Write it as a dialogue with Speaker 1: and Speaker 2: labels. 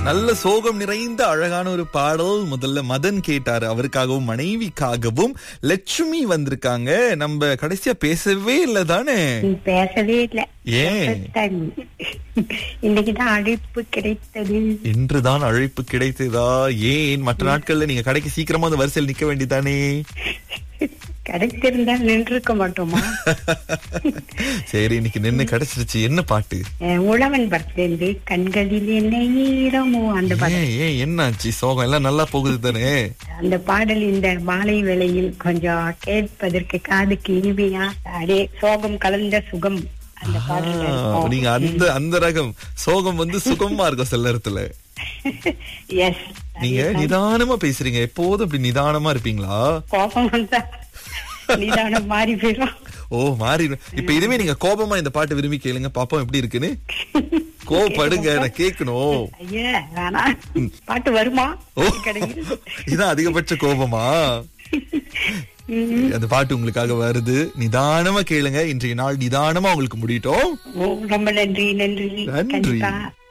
Speaker 1: நல்ல சோகம் நிறைந்த அழகான ஒரு பாடல் முதல்ல மதன் கேட்டாரு அவருக்காகவும் மனைவிக்காகவும் லட்சுமி வந்திருக்காங்க நம்ம கடைசியா பேசவே இல்ல தானே
Speaker 2: நீ பேசவே இல்ல
Speaker 1: ஏன்
Speaker 2: தான். இன்னைக்குதான் அழைப்பு கிடைத்தது
Speaker 1: இன்றுதான் அழைப்பு கிடைத்ததா ஏன் மற்ற நாட்கள்ல நீங்க கடைக்கு சீக்கிரமா அந்த வரிசையில் நிக்க வேண்டியதானே
Speaker 2: கிடைத்திருந்தா நின்றுக்க மாட்டோமா
Speaker 1: சரி இன்னைக்கு நின்னு கிடைச்சிருச்சு என்ன பாட்டு
Speaker 2: அஹ் உழவன் படத்திலிருந்து கண்களில் என்ன ஈரமோ அந்த பாடல்
Speaker 1: ஏன் ஏன் என்னாச்சு சோகம் எல்லாம் நல்லா போகுது தானே
Speaker 2: அந்த பாடல் இந்த மாலை வேளையில் கொஞ்சம் கேட்பதற்கு காதுக்கு இனிமையா அப்படியே சோகம் கலந்த சுகம் அந்த பாடல்
Speaker 1: ஆ,
Speaker 2: இருக்கும்.
Speaker 1: நீங்க அந்த அந்த ரகம் சோகம் வந்து சுகமா இருக்கும் சில நேரத்துல
Speaker 2: எஸ்
Speaker 1: நீங்க நிதானமா பேசுறீங்க எப்போதும் இப்படி நிதானமா இருப்பீங்களா
Speaker 2: கோபம் வந்தா நிதானம் மாறி போயிடும்
Speaker 1: ஓ மாறி இப்ப இதுவே நீங்க கோபமா இந்த பாட்டு விரும்பி கேளுங்க பாப்போம் எப்படி இருக்குன்னு கோவப்படுங்க நான் கேட்கணும்
Speaker 2: ஐயா வேணா பாட்டு வருமா
Speaker 1: ஓ
Speaker 2: கடையில்
Speaker 1: இதான் அதிகபட்ச கோபமா அந்த பாட்டு உங்களுக்காக வருது நிதானமா கேளுங்க இன்றைய நாள் நிதானமா உங்களுக்கு முடியட்டும்
Speaker 2: ஓ, ரொம்ப நன்றி நன்றி
Speaker 1: நன்றி.
Speaker 2: கண்டிப்பா